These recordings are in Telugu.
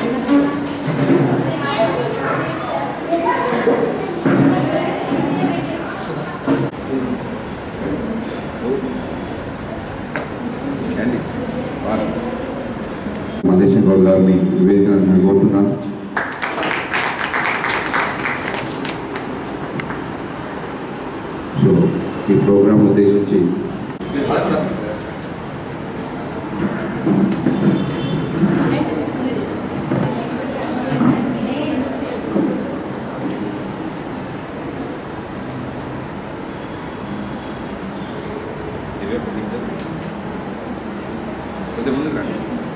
మల్లేశం గౌడ్ గారిని వేదిక నేను కోరుతున్నాను సో ఈ ప్రోగ్రాం ఉద్దేశించి కొంచెం ముందు రండి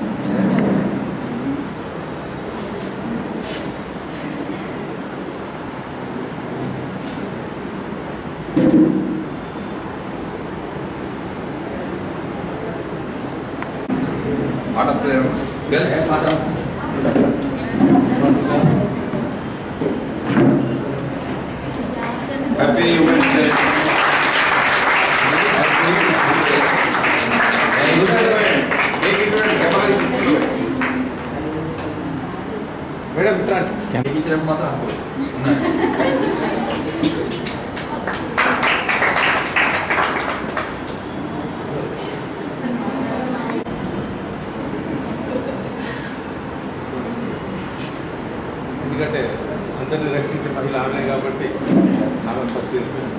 పాట వస్తలేరు గర్ల్స్ పాట హ్యాపీ ఉమెన్స్ డే మేడం ఇచ్చినప్పుడు మాత్రం అనుకో ఎందుకంటే అందరిని రక్షించే మహిళ ఆమె కాబట్టి ఆమె ఫస్ట్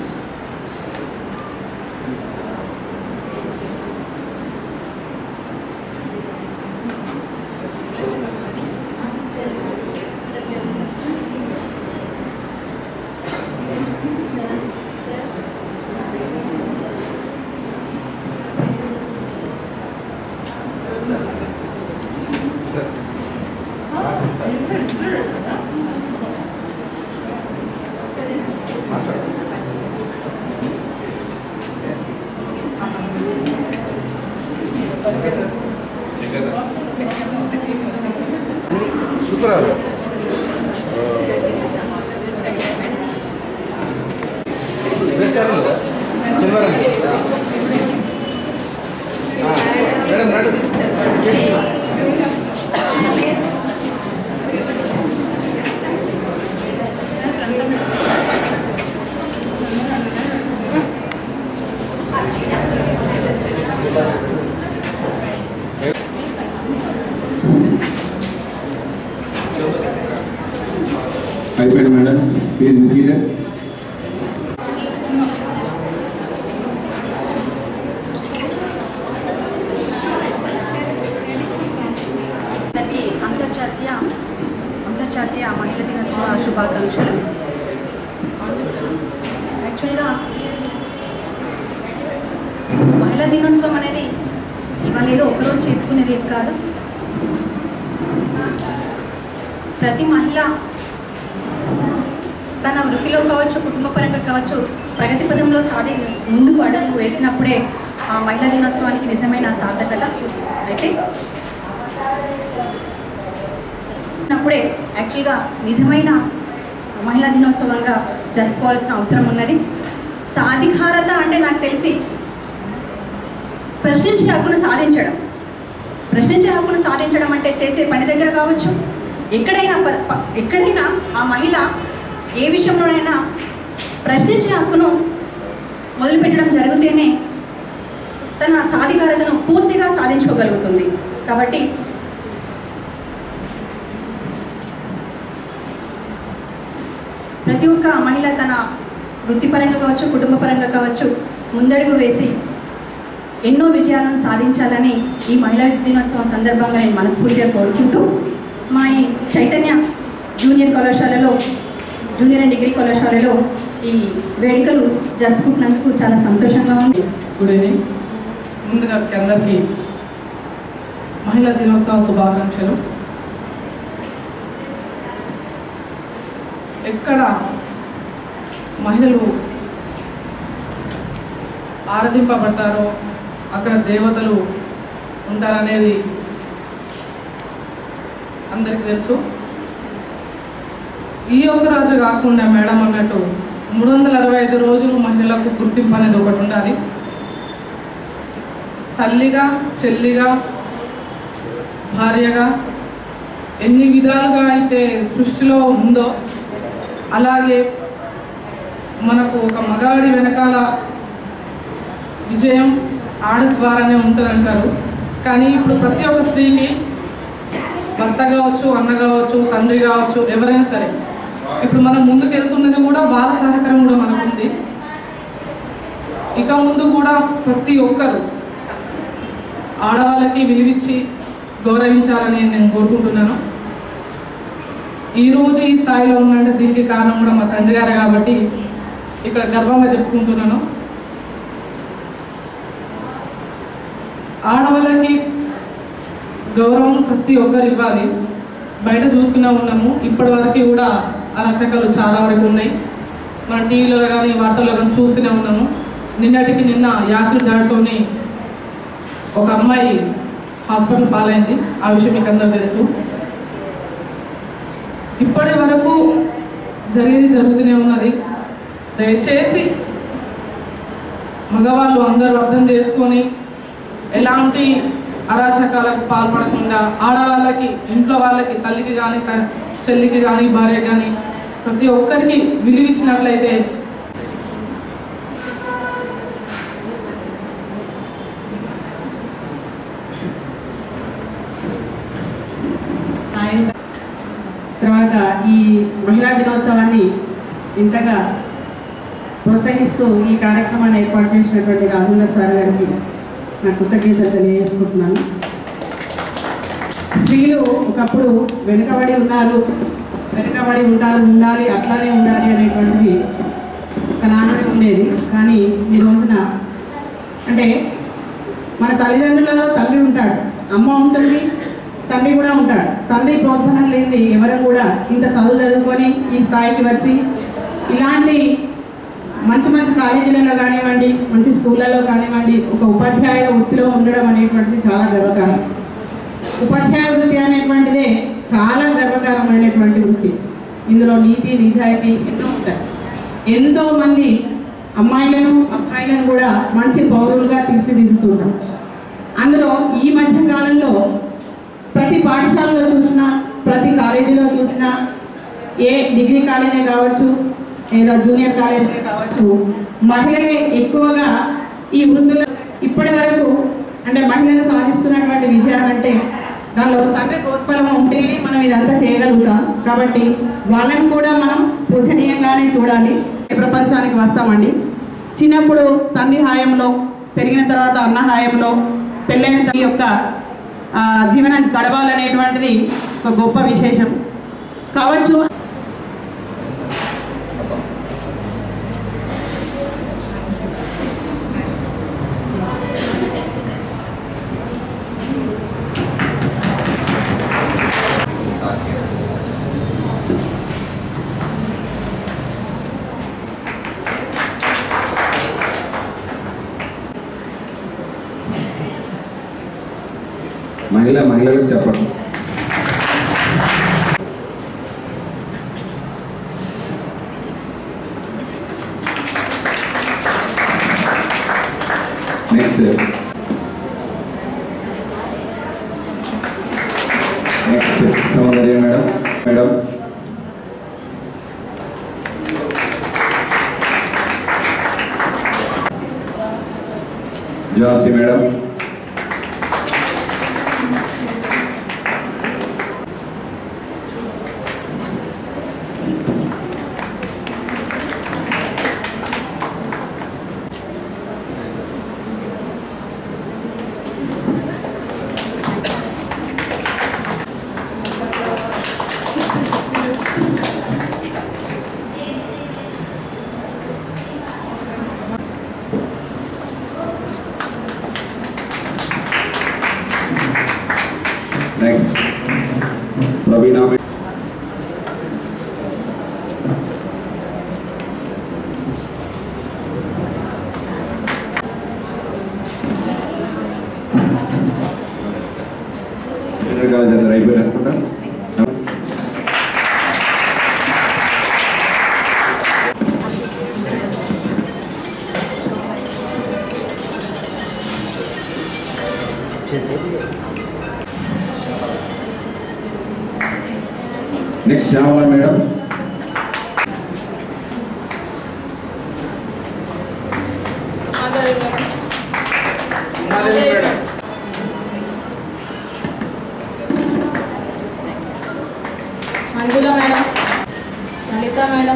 శుక్రవారం శనివారం మేడం నాడు అయిపోయిన మేడం ప్లీజ్ మిసీడెడ్ అందరికీ అంతర్జాతీయ అంతర్జాతీయ మహిళా దినోత్సవ శుభాకాంక్షలు యాక్చువల్గా మహిళా దినోత్సవం అనేది ఇవాళ ఏదో ఒకరోజు చేసుకునేది ఏం కాదు ప్రతి మహిళ తన వృత్తిలో కావచ్చు కుటుంబపరంగా కావచ్చు ప్రగతి పదంలో సాధి ముందుకు అడుగు వేసినప్పుడే ఆ మహిళా దినోత్సవానికి నిజమైన సార్థకత అయితే అప్పుడే యాక్చువల్గా నిజమైన మహిళా దినోత్సవంగా జరుపుకోవాల్సిన అవసరం ఉన్నది సాధికారత అంటే నాకు తెలిసి ప్రశ్నించే హక్కును సాధించడం ప్రశ్నించే హక్కును సాధించడం అంటే చేసే పని దగ్గర కావచ్చు ఎక్కడైనా ప- ప- ఎక్కడైనా ఆ మహిళ ఏ విషయంలోనైనా ప్రశ్నించే హక్కును మొదలుపెట్టడం జరిగితేనే తన సాధికారతను పూర్తిగా సాధించుకోగలుగుతుంది కాబట్టి ప్రతి ఒక్క మహిళ తన వృత్తిపరంగా కావచ్చు కుటుంబపరంగా కావచ్చు ముందడుగు వేసి ఎన్నో విజయాలను సాధించాలని ఈ మహిళా దినోత్సవం సందర్భంగా నేను మనస్ఫూర్తిగా కోరుకుంటూ మా ఈ చైతన్య జూనియర్ కళాశాలలో జూనియర్ అండ్ డిగ్రీ కళాశాలలో ఈ వేడుకలు జరుపుకుంటున్నందుకు చాలా సంతోషంగా ఉంది గుడ్ ఈవినింగ్ ముందుగా మీ అందరికీ మహిళా దినోత్సవ శుభాకాంక్షలు ఎక్కడ మహిళలు ఆరాధింపబడతారో అక్కడ దేవతలు ఉంటారనేది అందరికీ తెలుసు ఈ ఒక్క రోజు కాకుండా మేడం అన్నట్టు మూడు వందల అరవై ఐదు రోజులు మహిళలకు గుర్తింపు అనేది ఒకటి ఉండాలి తల్లిగా చెల్లిగా భార్యగా ఎన్ని విధాలుగా అయితే సృష్టిలో ఉందో అలాగే మనకు ఒక మగాడి వెనకాల విజయం ఆడ ద్వారానే ఉంటుందంటారు కానీ ఇప్పుడు ప్రతి ఒక్క స్త్రీకి భర్త కావచ్చు అన్న కావచ్చు తండ్రి కావచ్చు ఎవరైనా సరే ఇప్పుడు మనం ముందుకు వెళ్తున్నది కూడా వాళ్ళ సహకారం కూడా మనకు ఉంది ఇక ముందు కూడా ప్రతి ఒక్కరు ఆడవాళ్ళకి విలువిచ్చి గౌరవించాలని నేను కోరుకుంటున్నాను ఈరోజు ఈ స్థాయిలో ఉన్నంటే దీనికి కారణం కూడా మా తండ్రి గారు కాబట్టి ఇక్కడ గర్వంగా చెప్పుకుంటున్నాను ఆడవాళ్ళకి గౌరవం ప్రతి ఒక్కరు ఇవ్వాలి బయట చూస్తూనే ఉన్నాము ఇప్పటి వరకు కూడా అరాచకాలు చాలా వరకు ఉన్నాయి మన టీవీలో కానీ వార్తల్లో కానీ చూస్తూనే ఉన్నాము నిన్నటికి నిన్న యాత్రి దాడితోని ఒక అమ్మాయి హాస్పిటల్ పాలైంది ఆ విషయం మీకు అందరూ తెలుసు ఇప్పటి వరకు జరిగేది జరుగుతూనే ఉన్నది దయచేసి మగవాళ్ళు అందరూ అర్థం చేసుకొని ఎలాంటి అరాచకాలకు పాల్పడకుండా ఆడవాళ్ళకి ఇంట్లో వాళ్ళకి తల్లికి కానీ చెల్లికి కానీ భార్యకి కానీ ప్రతి ఒక్కరికి విలువిచ్చినట్లయితే సాయంత్రం తర్వాత ఈ మహిళా దినోత్సవాన్ని ఇంతగా ప్రోత్సహిస్తూ ఈ కార్యక్రమాన్ని ఏర్పాటు చేసినటువంటి రాజేందర్ సార్ గారికి నా కృతజ్ఞతలు తెలియజేసుకుంటున్నాను స్త్రీలు ఒకప్పుడు వెనుకబడి ఉన్నారు వెనుకబడి ఉంటారు ఉండాలి అట్లానే ఉండాలి అనేటువంటిది ఒక నానుడి ఉండేది కానీ ఈ రోజున అంటే మన తల్లిదండ్రులలో తండ్రి ఉంటాడు అమ్మ ఉంటుంది తండ్రి కూడా ఉంటాడు తండ్రి ప్రోత్సాహం లేనిది ఎవరు కూడా ఇంత చదువు చదువుకొని ఈ స్థాయికి వచ్చి ఇలాంటి మంచి మంచి కాలేజీలలో కానివ్వండి మంచి స్కూళ్ళలో కానివ్వండి ఒక ఉపాధ్యాయుల వృత్తిలో ఉండడం అనేటువంటిది చాలా గర్వకారం ఉపాధ్యాయ వృత్తి అనేటువంటిదే చాలా గర్వకారమైనటువంటి వృత్తి ఇందులో నీతి నిజాయితీ ఎన్నో ఉంటాయి ఎంతో మంది అమ్మాయిలను అబ్బాయిలను కూడా మంచి పౌరులుగా తీర్చిదిద్దుతుంటాం అందులో ఈ మధ్య కాలంలో ప్రతి పాఠశాలలో చూసినా ప్రతి కాలేజీలో చూసినా ఏ డిగ్రీ కాలేజీ కావచ్చు లేదా జూనియర్ కాలేజీ కావచ్చు మహిళలే ఎక్కువగా ఈ వృత్తులు ఇప్పటి వరకు అంటే మహిళలు సాధిస్తున్నటువంటి విజయాలంటే దానిలో తండ్రి ప్రోత్బలం ఉంటేనే మనం ఇదంతా చేయగలుగుతాం కాబట్టి వాళ్ళని కూడా మనం పూజనీయంగానే చూడాలి ప్రపంచానికి వస్తామండి చిన్నప్పుడు తండ్రి హాయంలో పెరిగిన తర్వాత అన్న హాయంలో పెళ్ళైన తల్లి యొక్క ఆ, జీవనం గడవాలనేటువంటిది ఒక గొప్ప విశేషం కావచ్చు మహిళ మహిళలకు చెప్పండి next next Soundarya madam madam Jhansi madam next Praveena madam junior college అందరూ అయిపోయింది అనుకుంటా next Shyamala madam Umadevi madam Manjula madam Lalitha madam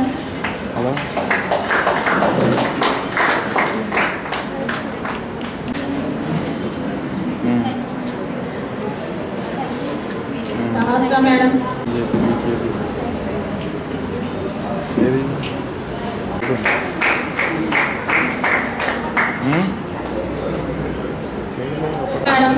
Sahasra madam madam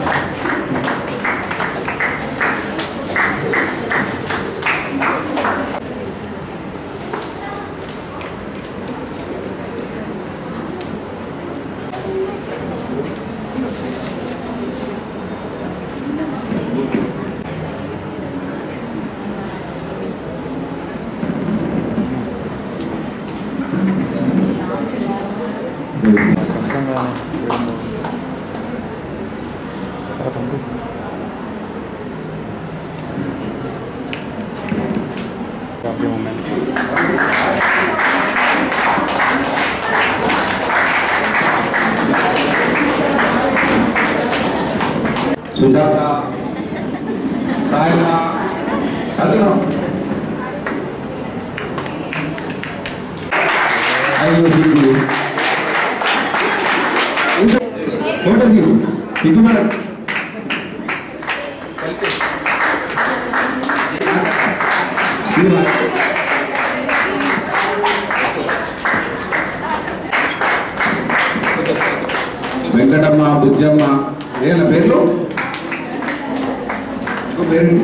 Sujatha సాయమ చదువు ఐదు దిగు ఫోటో దిగు దిగు మేడం దిగు మేడం. వెంకటమ్మ బుజ్జమ్మ ఏనా పేర్లు ఇంకో పేరు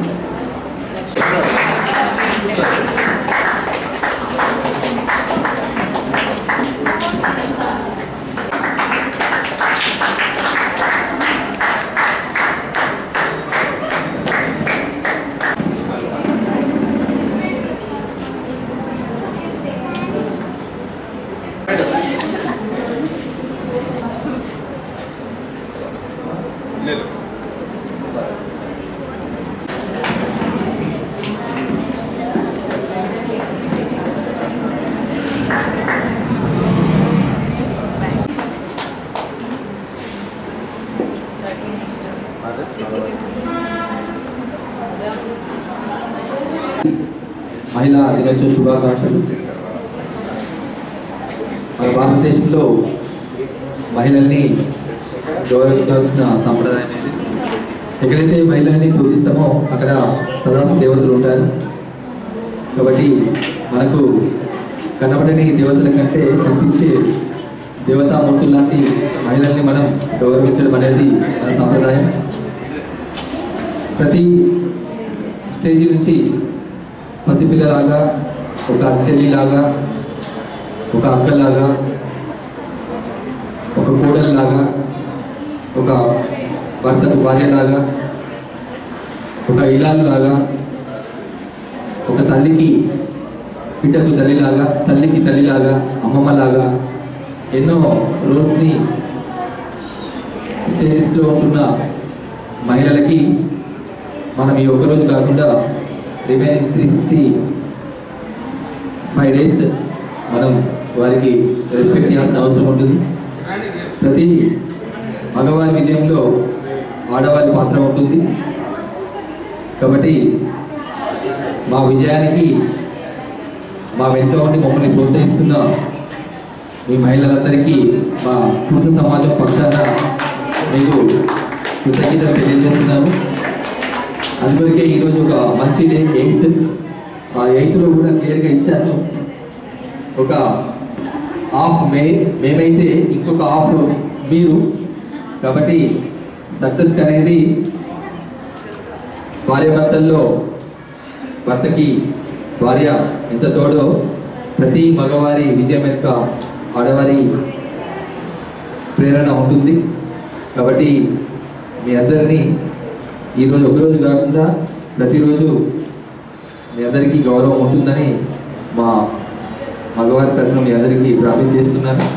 లేదు మహిళా దినోత్సవ శుభాకాంక్షలు మన భారతదేశంలో మహిళల్ని గౌరవించాల్సిన సాంప్రదాయం ఇది ఎక్కడైతే మహిళల్ని పూజిస్తామో అక్కడ సదాశ దేవతలు ఉంటారు కాబట్టి మనకు కనబడని దేవతల కంటే కనిపించే దేవతామూర్తులు లాంటి మహిళల్ని మనం గౌరవించడం అనేది మన సాంప్రదాయం ప్రతి స్టేజ్ నుంచి పసిపిల్లలాగా ఒక చెల్లిలాగా ఒక అక్కలాగా ఒక కోడలిలాగా ఒక భర్తకు భార్యలాగా ఒక ఇలాలులాగా ఒక తల్లికి బిడ్డకు తల్లిలాగా తల్లికి తల్లిలాగా అమ్మమ్మలాగా ఎన్నో రోల్స్ని స్టేజెస్లో ఉంటున్న మహిళలకి మనం ఈ ఒక్కరోజు కాకుండా remaining three sixty five days మనం వారికి రెస్పెక్ట్ చేయాల్సిన అవసరం ఉంటుంది ప్రతి మగవారి విజయంలో ఆడవారి పాత్ర ఉంటుంది కాబట్టి మా విజయానికి మా వెంట ఉండి మమ్మల్ని ప్రోత్సహిస్తున్న మీ మహిళలందరికీ మా పురుష సమాజం పక్షాన మీకు కృతజ్ఞతలు తెలియజేస్తున్నాను అందుకొరకే ఈరోజు ఒక మంచి డే ఎయిత్ ఆ ఎయిత్లో కూడా క్లియర్గా ఇచ్చాను ఒక హాఫ్ మే మేమైతే ఇంకొక హాఫ్ మీరు కాబట్టి సక్సెస్ అనేది భార్యాభర్తల్లో భర్తకి భార్య ఎంత తోడో ప్రతి మగవారి విజయం వెనుక ఆడవారి ప్రేరణ ఉంటుంది కాబట్టి మీ అందరినీ ఈరోజు ఒకరోజు కాకుండా ప్రతిరోజు మీ అందరికీ గౌరవం ఉంటుందని మా మగవారి తరఫున మీ అందరికీ ప్రార్థన చేస్తున్నాను